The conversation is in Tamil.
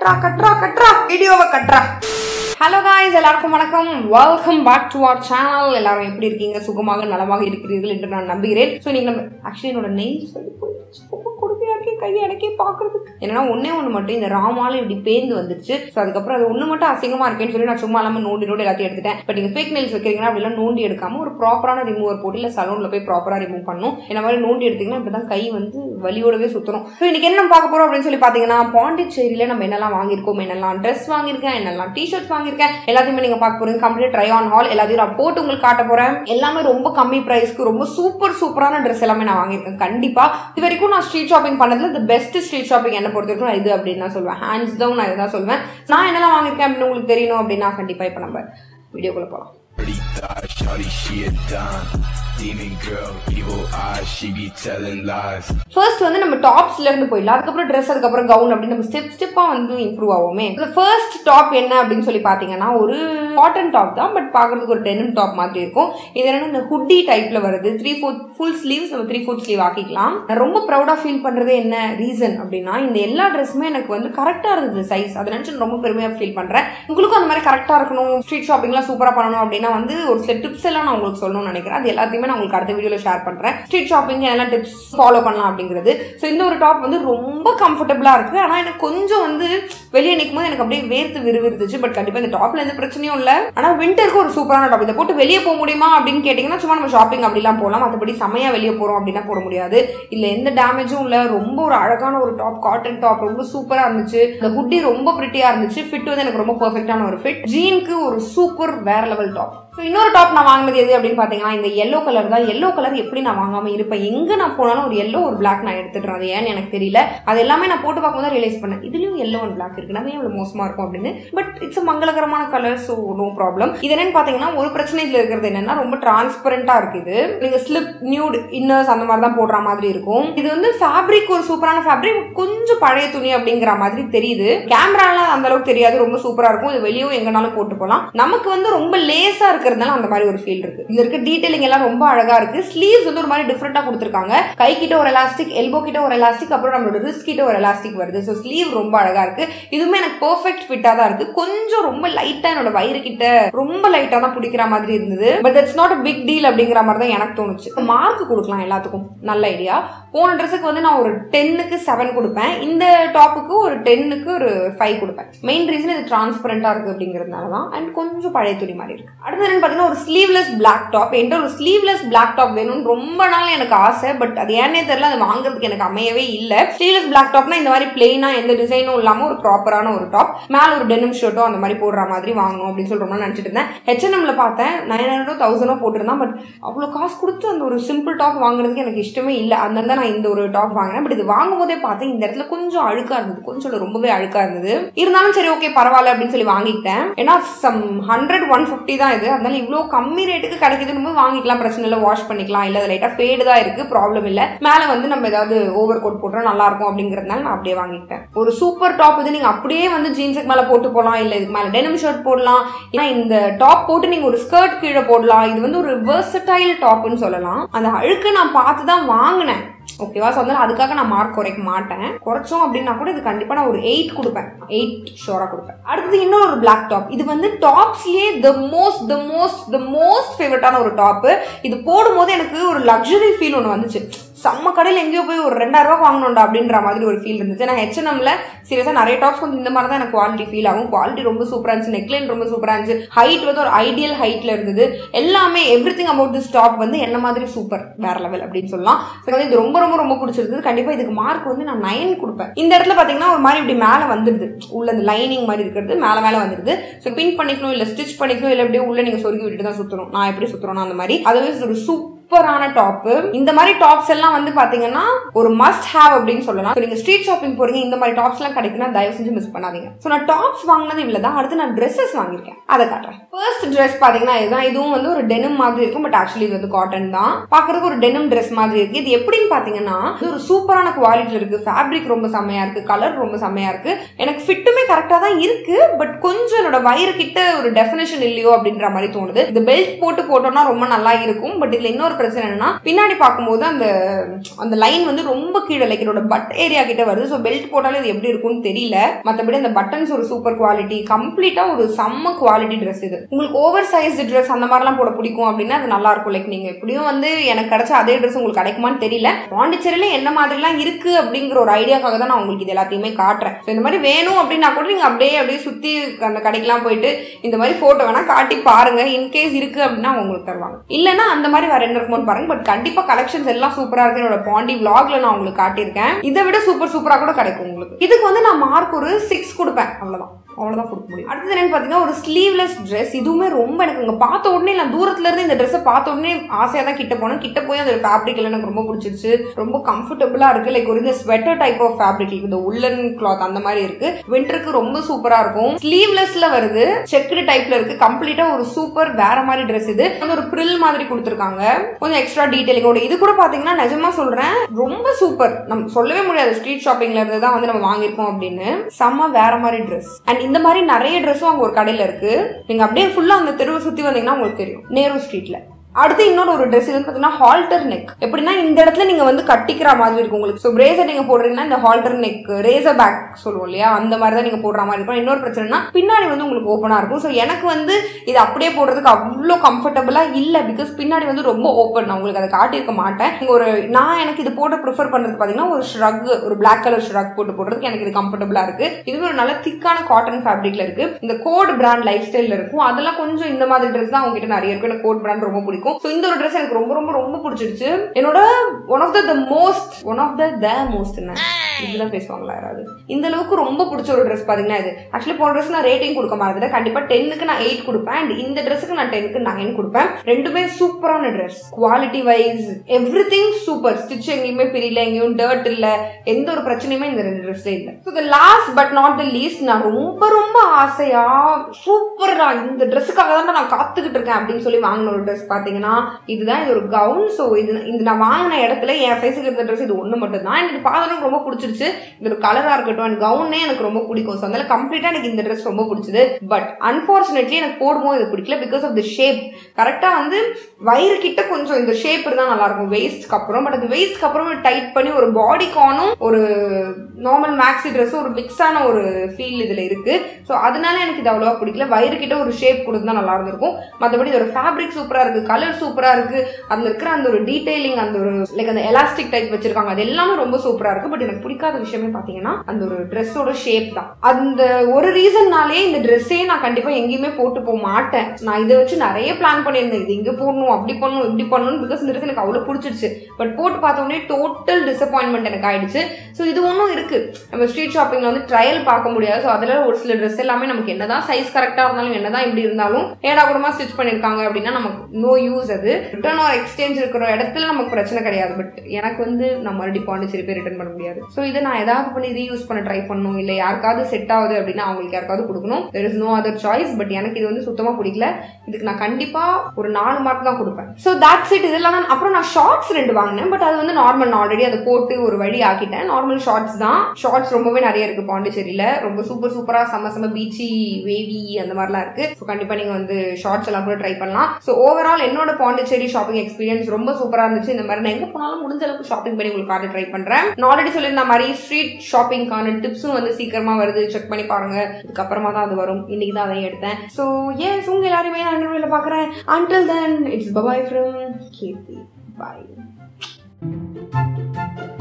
கட்றா கட்றா கட்றா வீடியோவை கட்றா ஹலோ காய்ஸ் எல்லாருக்கும் வணக்கம் welcome back to our channel எல்லாரும் எப்படி இருக்கீங்க சுகமாக நலமாக இருக்கிறீர்கள் என்று நான் நம்புகிறேன் ஸோ இன்னைக்கு நம்ம ஆக்சுவலி என்னோட நெயில் சொல்லி போயிடுச்சு ரொம்ப கொடுமையா இருக்கே கையை அடக்கி பார்க்கறதுக்கு என்னன்னா ஒன்னே ஒன்று மட்டும் இந்த ராமால இப்படி பேந்து வந்துருச்சு ஸோ அதுக்கப்புறம் அது ஒன்று மட்டும் அசிங்கமா இருக்கேன்னு சொல்லி நான் சும்மா இல்லாமல் நோண்டி நோண்டி எல்லாத்தையும் எடுத்துட்டேன் பட் நீங்கள் ஃபேக் நெயில்ஸ் வைக்கிறீங்கன்னா அப்படிலாம் நோண்டி எடுக்காம ஒரு ப்ராப்பரான ரிமூவர் போட்டு இல்லை சலூனில் போய் ப்ராப்பராக ரிமூவ் பண்ணும் என்ன மாதிரி நோண்டி எடுத்தீங்கன்னா இப்படி தான் கை வந்து வலியோடவே சுற்றணும் ஸோ இன்னைக்கு என்ன நம்ம பார்க்க போறோம் அப்படின்னு சொல்லி பார்த்தீங்கன்னா பாண்டிச்சேரியில் நம்ம என்னெல்லாம் வாங்கியிருக்கோம் என்னெல்லாம் ட்ரெஸ் வாங்கியிருக்கேன் என்னெல்லாம் டிஷர்ட்ஸ் வாங்கியிருக்கேன் எல்லாத்தையுமே நீங்க பார்க்க போறீங்க கம்ப்ளீட் ட்ரை ஆன் ஹால் எல்லாத்தையும் நான் போட்டு உங்களுக்கு காட்ட போறேன் எல்லாமே ரொம்ப கம்மி பிரைஸ்க்கு ரொம்ப சூப்பர் சூப்பரான ட்ரெஸ் எல்லாமே நான் வாங்கியிருக்கேன் கண்டிப்பா இது வரைக்கும் நான் ஸ்ட்ரீட் ஷாப்பிங் பண்ணதுல இந்த பெஸ்ட் ஸ்ட்ரீட் ஷாப்பிங் என்ன பொறுத்த வரைக்கும் நான் இது அப்படின்னு தான் சொல்லுவேன் ஹேண்ட்ஸ் டவுன் நான் இதான் சொல்லுவேன் நான் என்னெல்லாம் வாங்கியிருக்கேன் அப்படின்னு உங்களுக்கு தெரியணும் அப்படின்னா கண்டிப்பா இப்போ நம்ம வீடியோக்குள்ள போகலாம் Pretty thighs, shawty, she a dime. Demon girl, evil eyes, she be telling lies. First வந்து நம்ம டாப்ஸ்ல இருந்து போயிடலாம் அதுக்கப்புறம் ட்ரெஸ் அதுக்கப்புறம் கவுன் அப்படின்னு நம்ம ஸ்டெப் ஸ்டெப்பா வந்து இம்ப்ரூவ் ஆகுமே இந்த ஃபர்ஸ்ட் டாப் என்ன அப்படின்னு சொல்லி பாத்தீங்கன்னா ஒரு காட்டன் டாப் தான் பட் பாக்குறதுக்கு ஒரு டெனிம் டாப் மாதிரி இருக்கும் இது என்னன்னா இந்த ஹுட்டி டைப்ல வருது த்ரீ ஃபோர்த் ஃபுல் ஸ்லீவ்ஸ் நம்ம த்ரீ ஃபோர்த் ஸ்லீவ் ஆக்கிக்கலாம் நான் ரொம்ப ப்ரௌடா ஃபீல் பண்றது என்ன ரீசன் அப்படின்னா இந்த எல்லா ட்ரெஸ்ஸுமே எனக்கு வந்து கரெக்டா இருந்தது சைஸ் அதை நினைச்சு நான் ரொம்ப பெருமையா ஃபீல் பண்றேன் உங்களுக்கும் அந்த மாதிரி கரெக்டா இருக்கணும் ஸ்ட்ரீட் ஷாப்பிங்லாம் சூப்பரா பண்ணணும் அப்படின்னா வந்து ஒரு சில டிப்ஸ் எல்லாம் நான் உங்களுக்கு சொல்லணும்னு நினைக்கிறேன் அது எல்லாத்தையுமே நான் உங்களுக்கு அடுத்த வீடியோல ஷேர் பண்றேன் ஸ்ட்ரீட் ஷாப்பிங் என்னெல்லாம் டிப்ஸ் ஃபாலோ பண்ணலாம் அப்படிங்கிறது ஸோ இந்த ஒரு டாப் வந்து ரொம்ப கம்ஃபர்டபுளா இருக்கு ஆனா எனக்கு கொஞ்சம் வந்து வெளியே நிற்கும் போது எனக்கு அப்படியே வேர்த்து விறுவிறுத்துச்சு பட் கண்டிப்பா இந்த டாப்ல எந்த பிரச்சனையும் இல்ல ஆனா விண்டருக்கு ஒரு சூப்பரான டாப் இதை போட்டு வெளியே போக முடியுமா அப்படின்னு கேட்டீங்கன்னா சும்மா நம்ம ஷாப்பிங் அப்படிலாம் போகலாம் மற்றபடி செமையா வெளியே போறோம் அப்படின்னா போட முடியாது இல்ல எந்த டேமேஜும் இல்ல ரொம்ப ஒரு அழகான ஒரு டாப் காட்டன் டாப் ரொம்ப சூப்பரா இருந்துச்சு இந்த குட்டி ரொம்ப பிரிட்டியா இருந்துச்சு ஃபிட் வந்து எனக்கு ரொம்ப பெர்ஃபெக்டான ஒரு ஃபிட் ஜீனுக்கு ஒரு சூப்பர் வேற லெவல் டாப் ஸோ இன்னொரு டாப் நான் வாங்கினது எது அப்படின்னு பார்த்தீங்கன்னா இந்த எல்லோ கலர் தான் எல்லோ கலர் எப்படி நான் வாங்காம இருப்பேன் எங்கே நான் போனாலும் ஒரு எல்லோ ஒரு பிளாக் நான் எடுத்துடுறேன் அது ஏன்னு எனக்கு தெரியல அது எல்லாமே நான் போட்டு பார்க்கும்போது ரியலைஸ் பண்ணேன் இதுலயும் எல்லோ அண்ட் பிளாக் இருக்கு நம்ம எவ்வளோ மோசமா இருக்கும் அப்படின்னு பட் இட்ஸ் மங்களகரமான கலர் ஸோ நோ ப்ராப்ளம் இது என்னன்னு பார்த்தீங்கன்னா ஒரு பிரச்சனை இதில் இருக்கிறது என்னன்னா ரொம்ப டிரான்ஸ்பரண்டா இருக்கு இது நீங்க ஸ்லிப் நியூட் இன்னர்ஸ் அந்த மாதிரி தான் போடுற மாதிரி இருக்கும் இது வந்து ஃபேப்ரிக் ஒரு சூப்பரான ஃபேப்ரிக் கொஞ்சம் பழைய துணி அப்படிங்கிற மாதிரி தெரியுது கேமரால அந்த அளவுக்கு தெரியாது ரொம்ப சூப்பரா இருக்கும் இது வெளியும் எங்கனாலும் போட்டு போகலாம் நமக்கு வந்து ரொம்ப லேசா இருக்கிறதுனால அந்த மாதிரி ஒரு ஃபீல் இருக்கு இதுல இருக்க டீடைலிங் எல்லாம் ரொம்ப அழகா இருக்கு ஸ்லீவ்ஸ் வந்து ஒரு மாதிரி டிஃப்ரெண்டா கொடுத்துருக்காங்க கை கிட்ட ஒரு எலாஸ்டிக் எல்போ கிட்ட ஒரு எலாஸ்டிக் அப்புறம் நம்மளோட ரிஸ்க் கிட்ட ஒரு எலாஸ்டிக் வருது ஸோ ஸ்லீவ் ரொம்ப அழகா இருக்கு இதுவுமே எனக்கு பெர்ஃபெக்ட் ஃபிட்டா தான் இருக்கு கொஞ்சம் ரொம்ப லைட்டா என்னோட வயிறு கிட்ட ரொம்ப லைட்டா தான் பிடிக்கிற மாதிரி இருந்தது but it's not a big deal அப்படிங்கிற மாதிரி தான் எனக்கு தோணுச்சு மார்க் கொடுக்கலாம் எல்லாத்துக்கும் நல்ல ஐடியா போன ட்ரெஸ்ஸுக்கு வந்து நான் ஒரு டென்னுக்கு செவன் கொடுப்பேன் இந்த டாப்புக்கு ஒரு டென்னுக்கு ஒரு ஃபைவ் கொடுப்பேன் மெயின் ரீசன் இது டிரான்ஸ்பரண்டா இருக்கு அப்படிங்கிறதுனால தான் அண்ட் கொஞ்சம் பழைய துணி மாதிரி இருக்கு அடுத்து என்னன்னு பார்த்தீங்கன்னா ஒரு ஸ்லீவ்லெஸ் பிளாக் டாப் என்கிட்ட ஒரு ஸ்லீவ்லெஸ் பிளாக் டாப் வேணும்னு ரொம்ப நாள் எனக்கு ஆசை பட் அது ஏன்னே தெரியல அது வாங்குறதுக்கு எனக்கு அமையவே இல்லை ஸ்லீவ்லெஸ் பிளாக் டாப்னா இந்த மாதிரி பிளெயினா எந்த டிசைனும் இல்லாம ஒரு ப்ராப்பரான ஒரு டாப் மேல ஒரு டெனிம் ஷர்ட்டோ அந்த மாதிரி போடுற மாதிரி வாங்கணும் அப்படின்னு சொல்லி ரொம்ப நினைச்சிட்டு இருந்தேன் ஹெச்என்எம்ல பார்த்தேன் நைன் ஹண்ட்ரடோ தௌசண்டோ போட்டிருந்தான் பட் அவ்வளோ காசு கொடுத்து அந்த ஒரு சிம்பிள் டாப் வாங்குறதுக்கு எனக்கு இஷ்டமே இல்லை அதனால தான் நான் இந்த ஒரு டாப் வாங்கினேன் பட் இது வாங்கும் போதே பார்த்தேன் இந்த இடத்துல கொஞ்சம் அழுக்கா இருந்தது கொஞ்சம் இல்ல, ரொம்பவே அழுக்கா இருந்தது இருந்தாலும் சரி ஓகே பரவாயில்ல அப்படின்னு சொல்லி வாங்கிட்டேன் ஏன்னா சம் ஹண்ட்ரட் ஒன் ஃபிஃப்டி தான் இது அதனால இவ்வளோ கம்மி ரேட்டுக்கு கிடைக்குதுன்னு போது வாங்கிக்கலாம் பிரச்சனை இல்லை வாஷ் பண்ணிக்கலாம் இல்லை அது லைட்டாக ஃபேடு தான் இருக்கு ப்ராப்ளம் இல்லை மேலே வந்து நம்ம ஏதாவது ஓவர் கோட் போட்டா நல்லா இருக்கும் அப்படிங்கிறதுனால நான் அப்படியே வாங்கிட்டேன் ஒரு சூப்பர் டாப் இது நீங்க அப்படியே வந்து ஜீன்ஸுக்கு மேலே போட்டு போகலாம் இல்லை இதுக்கு மேலே டெனிம் ஷர்ட் போடலாம் ஏன்னா இந்த டாப் போட்டு நீங்க ஒரு ஸ்கர்ட் கீழே போடலாம் இது வந்து ஒரு வெர்சடைல் டாப்னு சொல்லலாம் அந்த அழுக்கு நான் பார்த்து தான் வாங்கினேன் ஓகேவா ஸோ அதனால அதுக்காக நான் மார்க் குறைக்க மாட்டேன் குறைச்சோம் அப்படின்னா கூட இது கண்டிப்பாக நான் ஒரு எயிட் கொடுப்பேன் எயிட் ஷோராக கொடுப்பேன் அடுத்தது இன்னொரு ஒரு பிளாக் டாப் இது வந்து டாப்ஸ்லேயே the most the most the most ஃபேவரட்டான ஒரு டாப்பு இது போடும்போது எனக்கு ஒரு லக்ஸரி ஃபீல் ஒன்று வந்துச்சு செம்ம கடையில் எங்கேயோ போய் ஒரு ரெண்டாயிரம் ரூபாய் வாங்கணும்டா அப்படின்ற மாதிரி ஒரு ஃபீல் இருந்துச்சு நான் ஹெச்என்எம்ல சீரியஸாக நிறைய டாப்ஸ் கொஞ்சம் இந்த மாதிரி தான் எனக்கு குவாலிட்டி ஃபீல் ஆகும் குவாலிட்டி ரொம்ப சூப்பராக இருந்துச்சு நெக்லைன் ரொம்ப சூப்பராக இருந்துச்சு ஹைட் வந்து ஒரு ஐடியல் ஹைட்ல இருந்தது எல்லாமே everything about this top வந்து என்ன மாதிரி சூப்பர் வேற லெவல் அப்படின்னு சொல்லலாம் ஸோ வந்து இது ரொம்ப ரொம்ப ரொம்ப பிடிச்சிருந்தது கண்டிப்பாக இதுக்கு மார்க் வந்து நான் நைன் கொடுப்பேன் இந்த இடத்துல பார்த்தீங்கன்னா ஒரு மாதிரி இப்படி மேலே வந்துடுது உள்ள இந்த லைனிங் மாதிரி இருக்கிறது மேலே மேலே வந்துடுது ஸோ பின் பண்ணிக்கணும் இல்லை ஸ்டிச் பண்ணிக்கணும் இல்லை அப்படியே உள்ள நீங்கள் சொருகி விட்டுட்டு தான் சுற்றணும் நான் எப்படி சுற்றுறோம் அந்த மாதிரி அதுவே ஒரு சூப் சூப்பரான டாப் இந்த மாதிரி டாப்ஸ் எல்லாம் வந்து பாத்தீங்கன்னா ஒரு மஸ்ட் ஹேவ் அப்படின்னு சொல்லலாம் So, நீங்க ஸ்ட்ரீட் ஷாப்பிங் போறீங்க இந்த மாதிரி டாப்ஸ் எல்லாம் கிடைக்குன்னா தயவு செஞ்சு மிஸ் பண்ணாதீங்க ஸோ நான் டாப்ஸ் வாங்கினது இவ்வளவுதான் அடுத்து நான் ட்ரெஸ்ஸஸ் வாங்கியிருக்கேன் அதை காட்டுறேன் ஃபர்ஸ்ட் ட்ரெஸ் பாத்தீங்கன்னா இதுதான் இதுவும் வந்து ஒரு டெனிம் மாதிரி இருக்கும் பட் ஆக்சுவலி இது வந்து காட்டன் தான் பாக்குறதுக்கு ஒரு டெனிம் ட்ரெஸ் மாதிரி இருக்கு இது எப்படின்னு பாத்தீங்கன்னா இது ஒரு சூப்பரான குவாலிட்டியில் இருக்கு ஃபேப்ரிக் ரொம்ப செம்மையா இருக்கு கலர் ரொம்ப செம்மையா இருக்கு எனக்கு ஃபிட்டுமே கரெக்டா தான் இருக்கு பட் கொஞ்சம் என்னோட வயிறு கிட்ட ஒரு டெஃபினேஷன் இல்லையோ அப்படின்ற மாதிரி தோணுது இந்த பெல்ட் போட்டு போட்டோம்னா ரொம்ப நல்லா இருக்கும் பட் இதுல இன்னொரு பிரச்சனை என்னன்னா பின்னாடி பார்க்கும்போது அந்த அந்த லைன் வந்து ரொம்ப கீழே லைக் என்னோட பட் ஏரியா கிட்ட வருது ஸோ பெல்ட் போட்டாலும் இது எப்படி இருக்கும்னு தெரியல மற்றபடி அந்த பட்டன்ஸ் ஒரு சூப்பர் குவாலிட்டி கம்ப்ளீட்டா ஒரு செம்ம குவாலிட்டி ட்ரெஸ் இது உங்களுக்கு ஓவர் சைஸ் ட்ரெஸ் அந்த மாதிரிலாம் போட பிடிக்கும் அப்படின்னா அது நல்லா இருக்கும் லைக் நீங்க எப்படியும் வந்து எனக்கு கிடைச்ச அதே ட்ரெஸ் உங்களுக்கு கிடைக்குமான்னு தெரியல பாண்டிச்சேரியில என்ன மாதிரிலாம் இருக்கு அப்படிங்கிற ஒரு ஐடியாக்காக தான் நான் உங்களுக்கு இது எல்லாத்தையுமே காட்டுறேன் ஸோ இந்த மாதிரி வேணும் அப்படின்னா கூட நீங்க அப்படியே அப்படியே சுத்தி அந்த கடைக்கெல்லாம் போயிட்டு இந்த மாதிரி போட்டோ வேணா காட்டி பாருங்க இன்கேஸ் இருக்கு அப்படின்னா அவங்க உங்களுக்கு தருவாங்க இல்லைன்னா அந்த மாதிரி வேற என்ன இருக்குமோன்னு பாருங்க பட் கண்டிப்பா கலெக்ஷன்ஸ் எல்லாம் சூப்பரா இருக்கு என்னோட பாண்டி vlogல நான் உங்களுக்கு காட்டியிருக்கேன் இதை விட சூப்பர் சூப்பரா கூட கிடைக்கும் உங்களுக்கு இதுக்கு வந்து நான் மார்க் ஒரு சிக்ஸ் கொடுப்பேன் அவ்வளவுதான் அவ்வளவுதான் கொடுக்க முடியும் அடுத்தது என்னன்னு பாத்தீங்கன்னா ஒரு ஸ்லீவ்லெஸ் ட்ரெஸ் இதுவுமே ரொம்ப எனக்கு இங்க பார்த்த உடனே நான் தூரத்துல இருந்து இந்த ட்ரெஸ்ஸை பார்த்த உடனே ஆசையா தான் கிட்ட போனேன் கிட்ட போய் அந்த ஃபேப்ரிக் எல்லாம் எனக்கு ரொம்ப பிடிச்சிருச்சு ரொம்ப கம்ஃபர்டபுளா இருக்கு லைக் ஒரு இந்த ஸ்வெட்டர் டைப் ஆஃப் ஃபேப்ரிக் இந்த உள்ளன் கிளாத் அந்த மாதிரி இருக்கு விண்டருக்கு ரொம்ப சூப்பரா இருக்கும் ஸ்லீவ்லெஸ்ல வருது செக்குடு டைப்ல இருக்கு கம்ப்ளீட்டா ஒரு சூப்பர் வேற மாதிரி ட்ரெஸ் இது வந்து ஒரு ப்ரில் மாதிரி கொடுத்துருக்காங்க கொஞ்சம் எக்ஸ்ட்ரா டீடைலிங்கோட இது கூட பாத்தீங்கன்னா நிஜமா சொல்றேன் ரொம்ப சூப்பர் நம்ம சொல்லவே முடியாது ஸ்ட்ரீட் ஷாப்பிங்ல இருந்து தான் வந்து நம்ம வாங்கியிருக்கோம் அப்படின்னு செம்ம வேற மாதிரி ட்ரெஸ் அண்ட் இந்த மாதிரி நிறைய ட்ரெஸ்ஸும் அங்க ஒரு கடையில இருக்கு நீங்க அப்படியே ஃபுல்லா அந்த தெருவை சுத்தி வந்தீங்கன்னா உங்களுக்கு தெரியும் நேரு ஸ்ட்ரீட்ல அடுத்து இன்னொரு ஒரு ட்ரெஸ் இது பார்த்தீங்கன்னா ஹால்டர் நெக் எப்படின்னா இந்த இடத்துல நீங்க வந்து கட்டிக்கிற மாதிரி இருக்கும் உங்களுக்கு ஸோ பிரேசர் நீங்க போடுறீங்கன்னா இந்த ஹால்டர் நெக் ரேசர் பேக் சொல்லுவோம் இல்லையா அந்த மாதிரி தான் நீங்க போடுற மாதிரி இருக்கும் இன்னொரு பிரச்சனைனா பின்னாடி வந்து உங்களுக்கு ஓப்பனா இருக்கும் ஸோ எனக்கு வந்து இது அப்படியே போடுறதுக்கு அவ்வளோ கம்ஃபர்டபுளா இல்லை பிகாஸ் பின்னாடி வந்து ரொம்ப ஓப்பன் நான் உங்களுக்கு அதை காட்டியிருக்க மாட்டேன் இங்க ஒரு நான் எனக்கு இது போட்டு ப்ரிஃபர் பண்றது பார்த்தீங்கன்னா ஒரு ஷ்ரக் ஒரு பிளாக் கலர் ஷ்ரக் போட்டு போடுறதுக்கு எனக்கு இது கம்ஃபர்டபுளா இருக்கு இதுவே ஒரு நல்ல திக்கான காட்டன் ஃபேப்ரிக்ல இருக்கு இந்த கோட் பிராண்ட் லைஃப் ஸ்டைல்ல இருக்கும் அதெல்லாம் கொஞ்சம் இந்த மாதிரி ட்ரெஸ் தான் உங்ககிட்ட நிறைய இருக்கும் எனக்கு கோட் பிராண்ட் ரொம்ப பிடிக்கும் ஸோ இந்த ஒரு ட்ரெஸ் எனக்கு ரொம்ப ரொம்ப ரொம்ப பிடிச்சிருச்சு என்னோட one of the the most one of the the most என்ன இப்படிதான் பேசுவாங்களா யாராவது இந்த அளவுக்கு ரொம்ப பிடிச்ச ஒரு ட்ரெஸ் பாத்தீங்கன்னா இது ஆக்சுவலி போன ட்ரெஸ் நான் ரேட்டிங் கொடுக்க மாதிரி கண்டிப்பா டென்னுக்கு நான் எயிட் கொடுப்பேன் அண்ட் இந்த ட்ரெஸ்க்கு நான் டென்னுக்கு நைன் கொடுப்பேன் ரெண்டுமே சூப்பரான dress quality wise everything super stitch எங்கேயுமே பிரியல எங்கேயும் டர்ட் இல்ல எந்த ஒரு பிரச்சனையுமே இந்த ரெண்டு ட்ரெஸ்ல இல்ல so the last but not the least நான் ரொம்ப ரொம்ப ஆசையா சூப்பரா இந்த ட்ரெஸ்ஸுக்காக தான் நான் காத்துக்கிட்டு இருக்கேன் அப்படின்னு சொல்லி வாங்கின ஒரு ட்ரெஸ் பாத்தீங்கன்னா இதுதான் இது ஒரு கவுன் ஸோ இது இது நான் வாங்கின இடத்துல என் சைஸுக்கு இருந்த ட்ரெஸ் இது ஒன்று மட்டும் தான் எனக்கு பார்த்தவனுக்கு ரொம்ப பிடிச்சிருச்சு இது ஒரு கலராக இருக்கட்டும் அண்ட் கவுனே எனக்கு ரொம்ப பிடிக்கும் ஸோ அதனால கம்ப்ளீட்டாக எனக்கு இந்த ட்ரெஸ் ரொம்ப பிடிச்சது பட் அன்ஃபார்ச்சுனேட்லி எனக்கு போடும்போது இது பிடிக்கல பிகாஸ் ஆஃப் த ஷேப் கரெக்டாக வந்து வயிறு கிட்ட கொஞ்சம் இந்த ஷேப் இருந்தால் நல்லா இருக்கும் வெயிஸ்ட்க்கு அப்புறம் பட் அது வெயிஸ்ட்க்கு அப்புறம் டைட் பண்ணி ஒரு பாடிக்கானும் ஒரு நார்மல் மேக்ஸி ட்ரெஸ் ஒரு மிக்ஸான ஒரு ஃபீல் இதில் இருக்கு ஸோ அதனால எனக்கு இது அவ்வளோவா பிடிக்கல வயிறு கிட்ட ஒரு ஷேப் கொடுத்தா நல்லா இருந்திருக்கும் மற்றபடி இதோட ஃபேப்ரிக் சூப்பராக இருக்கு கலர் சூப்பராக இருக்கு அதுல இருக்கிற அந்த ஒரு டீடைலிங் அந்த ஒரு லைக் அந்த எலாஸ்டிக் டைப் வச்சிருக்காங்க அது எல்லாமே ரொம்ப சூப்பரா இருக்கு பட் எனக்கு பிடிக்காத விஷயமே பாத்தீங்கன்னா அந்த ஒரு ட்ரெஸ்ஸோட ஷேப் தான் அந்த ஒரு ரீசன்னாலே இந்த ட்ரெஸ்ஸே நான் கண்டிப்பா எங்கேயுமே போட்டு போக மாட்டேன் நான் இதை வச்சு நிறைய பிளான் பண்ணியிருந்தேன் இது இங்க போடணும் அப்படி பண்ணணும் இப்படி பண்ணணும் பிகாஸ் இந்த ட்ரெஸ் எனக்கு அவ்வளவு பிடிச்சிருச்சு பட் போட்டு பார்த்த உடனே டோட்டல் டிசப்பாயின்மெண்ட் எனக்கு ஆயிடுச்சு ஸோ இது ஒன்றும் இருக்கு நம்ம ஸ்ட்ரீட் ஷாப்பிங்ல வந்து ட்ரையல் பார்க்க முடியாது ஸோ அதில் ஒரு சில ட்ரெஸ் எல்லாமே நமக்கு என்னதான் சைஸ் கரெக்டாக இருந்தாலும் என்னதான் இப்படி இருந்தாலும் ஏடா கூடமா ஸ்டிச் பண்ணியிருக்காங்க அப்படின்னா நமக்கு நோ யூஸ் அது ரிட்டர்ன் ஆர் எக்ஸ்சேஞ்ச் இருக்கிற இடத்துல நமக்கு பிரச்சனை கிடையாது பட் எனக்கு வந்து நான் மறுபடியும் பாண்டிச்சேரி போய் ரிட்டர்ன் பண்ண முடியாது ஸோ இதை நான் ஏதாவது பண்ணி ரீயூஸ் பண்ண ட்ரை பண்ணணும் இல்லை யாருக்காவது செட் ஆகுது அப்படின்னா அவங்களுக்கு யாருக்காவது கொடுக்கணும் there is no other choice but எனக்கு இது வந்து சுத்தமாக பிடிக்கல இதுக்கு நான் கண்டிப்பா ஒரு நாலு மார்க் தான் கொடுப்பேன் ஸோ தட்ஸ் இட் இதெல்லாம் தான் அப்புறம் நான் ஷார்ட்ஸ் ரெண்டு வாங்கினேன் பட் அது வந்து நார்மல் நான் ஆல்ரெடி அதை போட்டு ஒரு வழி ஆக்கிட்டேன் நார்மல் ஷார்ட்ஸ் தான் ஷார்ட்ஸ் ரொம்பவே நிறைய இருக்கு பாண்டிச்சேரியில ரொம்ப சூப்பர் சூப்பரா செம்ம செம்ம பீச்சி வேவி அந்த மாதிரிலாம் இருக்கு ஸோ கண்டிப்பா நீங்க வந்து ஷார்ட்ஸ் எல்லாம் கூட ட்ரை பண்ணலாம் ஸோ ஓவரால் என்னோட பாண்டிச்சேரி ஷாப்பிங் எக்ஸ்பீரியன்ஸ் ரொம்ப சூப்பரா இருந்துச்சு இந்த மாதிரி நான் எங்க போனாலும் முடிஞ்ச அளவுக்கு ஷாப்பிங் பண்ணி உங்களுக்கு காட்ட ட்ரை பண்றேன் நான் ஆல்ரெடி சொல்லியிருந்த மாதிரி ஸ்ட்ரீட் ஷாப்பிங்கான டிப்ஸும் வந்து சீக்கிரமா வருது செக் பண்ணி பாருங்க இதுக்கப்புறமா தான் அது வரும் இன்னைக்கு தான் அதையும் எடுத்தேன் ஸோ ஏன் உங்க எல்லாருமே நான் இன்டர்வியூல பாக்குறேன் until then it's bye bye from Keerthi bye